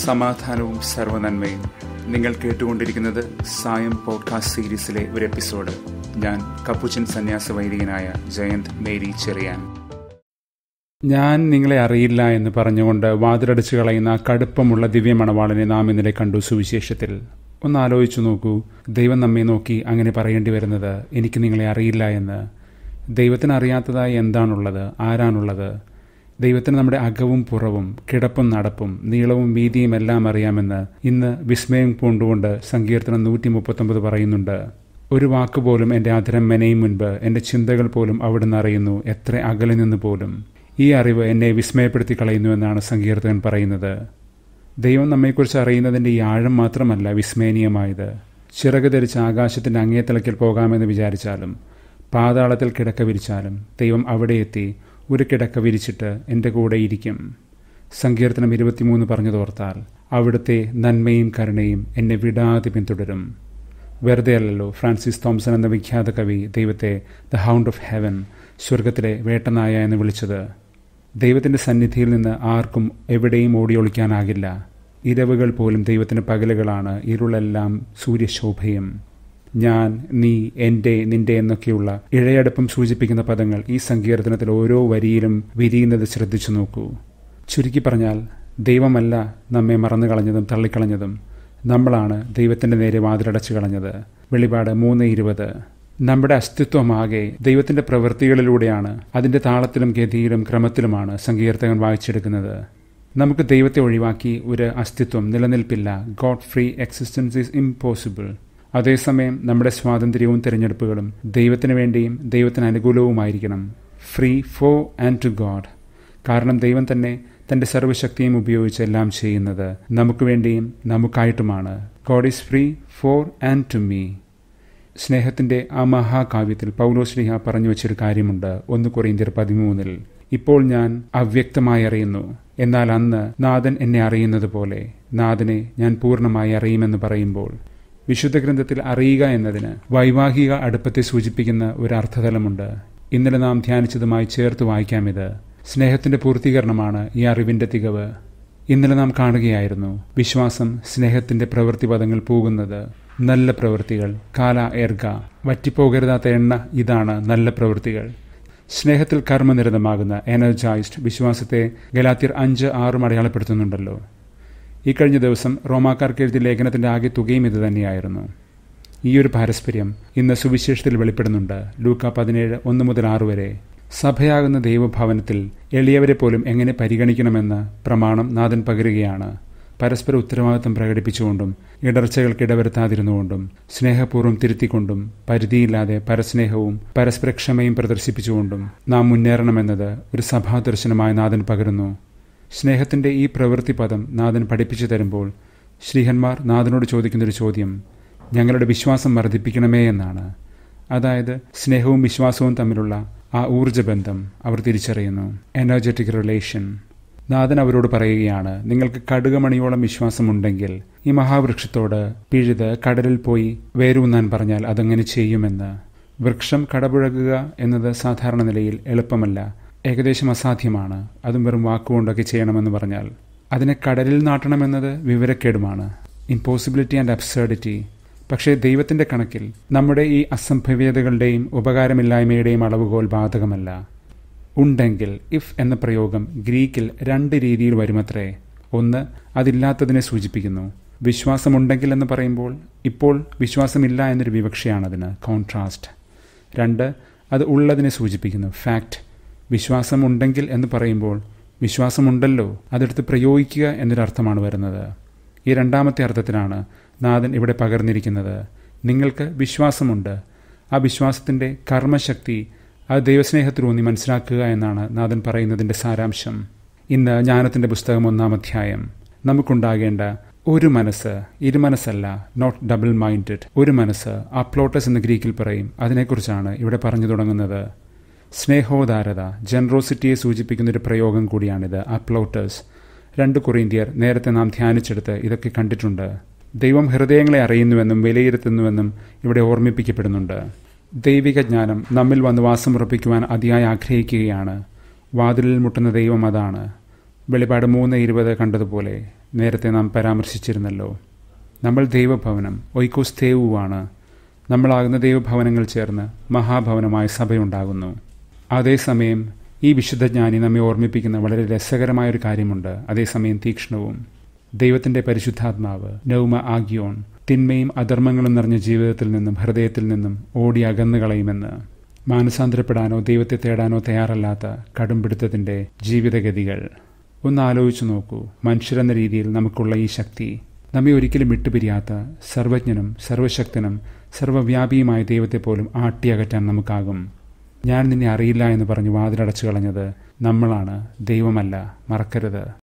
സമാധാനവും സർവനന്മയും നിങ്ങൾ കേട്ടുകൊണ്ടിരിക്കുന്നത് സായം പോഡ്കാസ്റ്റ് സീരീസിലെ ഒരു എപ്പിസോഡ് ഞാൻ കപ്പുച്ചൻ സന്യാസ വൈദികനായ ജയന്ത് മേരി ചെറിയാൻ ഞാൻ നിങ്ങളെ അറിയില്ല എന്ന് പറഞ്ഞുകൊണ്ട് വാതിലടച്ചു കളയുന്ന കടുപ്പമുള്ള ദിവ്യമണവാളനെ നാം ഇന്നലെ കണ്ടു സുവിശേഷത്തിൽ ഒന്ന് ആലോചിച്ചു നോക്കൂ ദൈവം നമ്മെ നോക്കി അങ്ങനെ പറയേണ്ടി വരുന്നത് എനിക്ക് നിങ്ങളെ അറിയില്ല എന്ന് ദൈവത്തിന് അറിയാത്തതായി എന്താണുള്ളത് ആരാണുള്ളത് ദൈവത്തിന് നമ്മുടെ അകവും പുറവും കിടപ്പും നടപ്പും നീളവും വീതിയും എല്ലാം അറിയാമെന്ന് ഇന്ന് വിസ്മയം പൂണ്ടുകൊണ്ട് സങ്കീർത്തനം നൂറ്റി മുപ്പത്തൊമ്പത് പറയുന്നുണ്ട് ഒരു വാക്കുപോലും എൻ്റെ അധരം മെനയും മുൻപ് എൻ്റെ ചിന്തകൾ പോലും അവിടുന്ന് അറിയുന്നു എത്ര അകലെ നിന്ന് പോലും ഈ അറിവ് എന്നെ വിസ്മയപ്പെടുത്തി കളയുന്നുവെന്നാണ് സങ്കീർത്തകൻ പറയുന്നത് ദൈവം നമ്മെക്കുറിച്ച് അറിയുന്നതിൻ്റെ ഈ ആഴം മാത്രമല്ല വിസ്മയനീയമായത് ചിറക് ധരിച്ച് ആകാശത്തിൻ്റെ അങ്ങേത്തലയ്ക്കൽ പോകാമെന്ന് വിചാരിച്ചാലും പാതാളത്തിൽ കിടക്ക വിരിച്ചാലും ദൈവം അവിടെ എത്തി ഒരു കിടക്ക വിരിച്ചിട്ട് എൻ്റെ കൂടെ ഇരിക്കും സങ്കീർത്തനം ഇരുപത്തിമൂന്ന് പറഞ്ഞതോർത്താൽ അവിടുത്തെ നന്മയും കരുണയും എന്നെ വിടാതെ പിന്തുടരും വെറുതെ അല്ലല്ലോ ഫ്രാൻസിസ് തോംസൺ എന്ന വിഖ്യാത കവി ദൈവത്തെ ദ ഹൗണ്ട് ഓഫ് ഹെവൻ സ്വർഗത്തിലെ വേട്ടനായ എന്ന് വിളിച്ചത് ദൈവത്തിൻ്റെ സന്നിധിയിൽ നിന്ന് ആർക്കും എവിടെയും ഓടിയൊളിക്കാനാകില്ല ഇരവുകൾ പോലും ദൈവത്തിന് പകലുകളാണ് ഇരുളെല്ലാം സൂര്യശോഭയും ഞാൻ നീ എൻ്റെ നിന്റെ എന്നൊക്കെയുള്ള ഇഴയടുപ്പം സൂചിപ്പിക്കുന്ന പദങ്ങൾ ഈ സങ്കീർത്തനത്തിൽ ഓരോ വരിയിലും വിരിയുന്നത് ശ്രദ്ധിച്ചു നോക്കൂ ചുരുക്കി പറഞ്ഞാൽ ദൈവമല്ല നമ്മെ മറന്നു കളഞ്ഞതും തള്ളിക്കളഞ്ഞതും നമ്മളാണ് ദൈവത്തിൻ്റെ നേരെ വാതിലടച്ചു കളഞ്ഞത് വെളിപാട് മൂന്ന് ഇരുപത് നമ്മുടെ അസ്തിത്വമാകെ ദൈവത്തിൻ്റെ പ്രവൃത്തികളിലൂടെയാണ് അതിൻ്റെ താളത്തിലും ഗതിയിലും ക്രമത്തിലുമാണ് സങ്കീർത്തകൻ വായിച്ചെടുക്കുന്നത് നമുക്ക് ദൈവത്തെ ഒഴിവാക്കി ഒരു അസ്തിത്വം നിലനിൽപ്പില്ല God free existence is impossible അതേസമയം നമ്മുടെ സ്വാതന്ത്ര്യവും തിരഞ്ഞെടുപ്പുകളും ദൈവത്തിന് വേണ്ടിയും ദൈവത്തിന് അനുകൂലവുമായിരിക്കണം free for and to God കാരണം ദൈവം തന്നെ തൻ്റെ സർവ്വശക്തിയും ഉപയോഗിച്ച് എല്ലാം ചെയ്യുന്നത് നമുക്ക് വേണ്ടിയും നമുക്കായിട്ടുമാണ് God is free for and to me സ്നേഹത്തിൻ്റെ ആ മഹാകാവ്യത്തിൽ പൗലോശ്ലിഹ പറഞ്ഞു വച്ചൊരു കാര്യമുണ്ട് ഒന്ന് കൊറിയന്തിയർ പതിമൂന്നിൽ ഇപ്പോൾ ഞാൻ അവ്യക്തമായി അറിയുന്നു എന്നാൽ അന്ന് നാഥൻ എന്നെ അറിയുന്നത് പോലെ നാഥനെ ഞാൻ പൂർണ്ണമായി അറിയുമെന്ന് പറയുമ്പോൾ വിശുദ്ധ ഗ്രന്ഥത്തിൽ അറിയുക എന്നതിന് വൈവാഹിക അടുപ്പത്തെ സൂചിപ്പിക്കുന്ന ഒരു അർത്ഥതലമുണ്ട് ഇന്നലെ നാം ധ്യാനിച്ചതുമായി ചേർത്ത് വായിക്കാം ഇത് സ്നേഹത്തിന്റെ പൂർത്തീകരണമാണ് ഈ അറിവിന്റെ തികവ് ഇന്നലെ നാം കാണുകയായിരുന്നു വിശ്വാസം സ്നേഹത്തിന്റെ പ്രവൃത്തി പദങ്ങൾ പോകുന്നത് നല്ല പ്രവൃത്തികൾ കാല ഏർഗ വറ്റിപ്പോകരുതാത്ത എണ്ണ ഇതാണ് നല്ല പ്രവൃത്തികൾ സ്നേഹത്തിൽ കർമ്മനിരതമാകുന്ന എനർജൈസ്ഡ് വിശ്വാസത്തെ ഗലാത്തിർ അഞ്ച് ആറും അടയാളപ്പെടുത്തുന്നുണ്ടല്ലോ ഈ കഴിഞ്ഞ ദിവസം റോമാക്കാർക്ക് എഴുതിയ ലേഖനത്തിന്റെ ആകെ തുകയും ഇത് തന്നെയായിരുന്നു ഈ ഒരു പാരസ്പര്യം ഇന്ന് സുവിശേഷത്തിൽ വെളിപ്പെടുന്നുണ്ട് ലൂക്ക പതിനേഴ് ഒന്ന് മുതൽ ആറ് വരെ സഭയാകുന്ന ദൈവഭവനത്തിൽ എളിയവരെ പോലും എങ്ങനെ പരിഗണിക്കണമെന്ന് പ്രമാണം നാഥൻ പകരുകയാണ് പരസ്പര ഉത്തരവാദിത്വം പ്രകടിപ്പിച്ചുകൊണ്ടും ഇടർച്ചകൾക്ക് ഇടവരുത്താതിരുന്നുകൊണ്ടും സ്നേഹപൂർവ്വം തിരുത്തിക്കൊണ്ടും പരിധിയില്ലാതെ പരസ്നേഹവും പരസ്പര ക്ഷമയും പ്രദർശിപ്പിച്ചുകൊണ്ടും നാം മുന്നേറണമെന്നത് ഒരു സഭാദർശനമായി നാഥൻ പകരുന്നു സ്നേഹത്തിന്റെ ഈ പ്രവൃത്തി പദം നാഥൻ പഠിപ്പിച്ചു തരുമ്പോൾ ശ്രീഹന്മാർ നാഥനോട് ചോദിക്കുന്നൊരു ചോദ്യം ഞങ്ങളുടെ വിശ്വാസം വർദ്ധിപ്പിക്കണമേ എന്നാണ് അതായത് സ്നേഹവും വിശ്വാസവും തമ്മിലുള്ള ആ ഊർജ്ജബന്ധം അവർ തിരിച്ചറിയുന്നു എനർജറ്റിക് റിലേഷൻ നാഥൻ അവരോട് പറയുകയാണ് നിങ്ങൾക്ക് കടുകമണിയോളം വിശ്വാസമുണ്ടെങ്കിൽ ഈ മഹാവൃക്ഷത്തോട് പിഴുത് കടലിൽ പോയി വേരൂന്നാൻ പറഞ്ഞാൽ അതങ്ങനെ ചെയ്യുമെന്ന് വൃക്ഷം കടപുഴകുക എന്നത് സാധാരണ നിലയിൽ എളുപ്പമല്ല ഏകദേശം അസാധ്യമാണ് അതും വെറും വാക്കുകൊണ്ടൊക്കെ ചെയ്യണമെന്ന് പറഞ്ഞാൽ അതിനെ കടലിൽ നാട്ടണമെന്നത് വിവരക്കേടുമാണ് ഇമ്പോസിബിലിറ്റി ആൻഡ് അബ്സേർഡിറ്റി പക്ഷേ ദൈവത്തിന്റെ കണക്കിൽ നമ്മുടെ ഈ അസംഭവ്യതകളുടെയും ഉപകാരമില്ലായ്മയുടെയും അളവുകോൽ ബാധകമല്ല ഉണ്ടെങ്കിൽ ഇഫ് എന്ന പ്രയോഗം ഗ്രീക്കിൽ രണ്ട് രീതിയിൽ വരുമത്രേ ഒന്ന് അതില്ലാത്തതിനെ സൂചിപ്പിക്കുന്നു വിശ്വാസമുണ്ടെങ്കിൽ എന്ന് പറയുമ്പോൾ ഇപ്പോൾ വിശ്വാസമില്ല എന്നൊരു വിവക്ഷയാണതിന് കോൺട്രാസ്റ്റ് രണ്ട് അത് ഉള്ളതിനെ സൂചിപ്പിക്കുന്നു ഫാക്റ്റ് വിശ്വാസമുണ്ടെങ്കിൽ എന്ന് പറയുമ്പോൾ വിശ്വാസമുണ്ടല്ലോ അതെടുത്ത് പ്രയോഗിക്കുക എന്നൊരർത്ഥമാണ് വരുന്നത് ഈ രണ്ടാമത്തെ അർത്ഥത്തിലാണ് നാഥൻ ഇവിടെ പകർന്നിരിക്കുന്നത് നിങ്ങൾക്ക് വിശ്വാസമുണ്ട് ആ വിശ്വാസത്തിൻ്റെ കർമ്മശക്തി ആ ദൈവസ്നേഹത്തിലൂന്നി മനസ്സിലാക്കുക എന്നാണ് നാഥൻ പറയുന്നതിൻ്റെ സാരാംശം ഇന്ന് ജ്ഞാനത്തിൻ്റെ പുസ്തകം ഒന്നാം അധ്യായം നമുക്കുണ്ടാകേണ്ട ഒരു മനസ്സ് ഇരുമനസ്സല്ല നോട്ട് ഡബിൾ മൈൻഡഡ് ഒരു മനസ്സ് അപ്ലോട്ടസ് എന്ന് ഗ്രീക്കിൽ പറയും അതിനെക്കുറിച്ചാണ് ഇവിടെ പറഞ്ഞു തുടങ്ങുന്നത് സ്നേഹോദാരത ജനറോസിറ്റിയെ സൂചിപ്പിക്കുന്ന ഒരു പ്രയോഗം കൂടിയാണിത് അപ്ലോട്ടേഴ്സ് രണ്ട് കൊറിയന്ത്യർ നേരത്തെ നാം ധ്യാനിച്ചെടുത്ത് ഇതൊക്കെ കണ്ടിട്ടുണ്ട് ദൈവം ഹൃദയങ്ങളെ അറിയുന്നുവെന്നും വിലയിരുത്തുന്നുവെന്നും ഇവിടെ ഓർമ്മിപ്പിക്കപ്പെടുന്നുണ്ട് ദൈവിക ജ്ഞാനം നമ്മിൽ വന്ന് വാസമുറപ്പിക്കുവാൻ അതിയായി ആഗ്രഹിക്കുകയാണ് വാതിലിൽ മുട്ടുന്ന ദൈവം അതാണ് വെളിപാട് മൂന്ന് ഇരുപത് കണ്ടതുപോലെ നേരത്തെ നാം പരാമർശിച്ചിരുന്നല്ലോ നമ്മൾ ദൈവഭവനം ഒയ്ക്കോസ് തേവുവാണ് നമ്മളാകുന്ന ദൈവഭവനങ്ങൾ ചേർന്ന് മഹാഭവനമായ സഭയുണ്ടാകുന്നു അതേസമയം ഈ വിശുദ്ധജ്ഞാനി നമ്മെ ഓർമ്മിപ്പിക്കുന്ന വളരെ രസകരമായൊരു കാര്യമുണ്ട് അതേസമയം തീക്ഷ്ണവും ദൈവത്തിന്റെ പരിശുദ്ധാത്മാവ് നൗമ ആഗ്യോൺ തിന്മയും അധർമ്മങ്ങളും നിറഞ്ഞ ജീവിതത്തിൽ നിന്നും ഹൃദയത്തിൽ നിന്നും ഓടി അകന്നു കളയുമെന്ന് മാനസാന്തരപ്പെടാനോ ദൈവത്തെ തേടാനോ തയ്യാറല്ലാത്ത കടുംപിടുത്തത്തിന്റെ ജീവിതഗതികൾ ഒന്ന് ആലോചിച്ചു നോക്കൂ മനുഷ്യരെന്ന രീതിയിൽ നമുക്കുള്ള ഈ ശക്തി നമ്മെ ഒരിക്കലും വിട്ടുപിരിയാത്ത സർവജ്ഞനും സർവശക്തനും സർവവ്യാപിയുമായ ദൈവത്തെ പോലും ആട്ടിയകറ്റാൻ നമുക്കാകും ഞാൻ നിന്നെ അറിയില്ല എന്ന് പറഞ്ഞ് വാതിലടച്ചു കളഞ്ഞത് നമ്മളാണ് ദൈവമല്ല മറക്കരുത്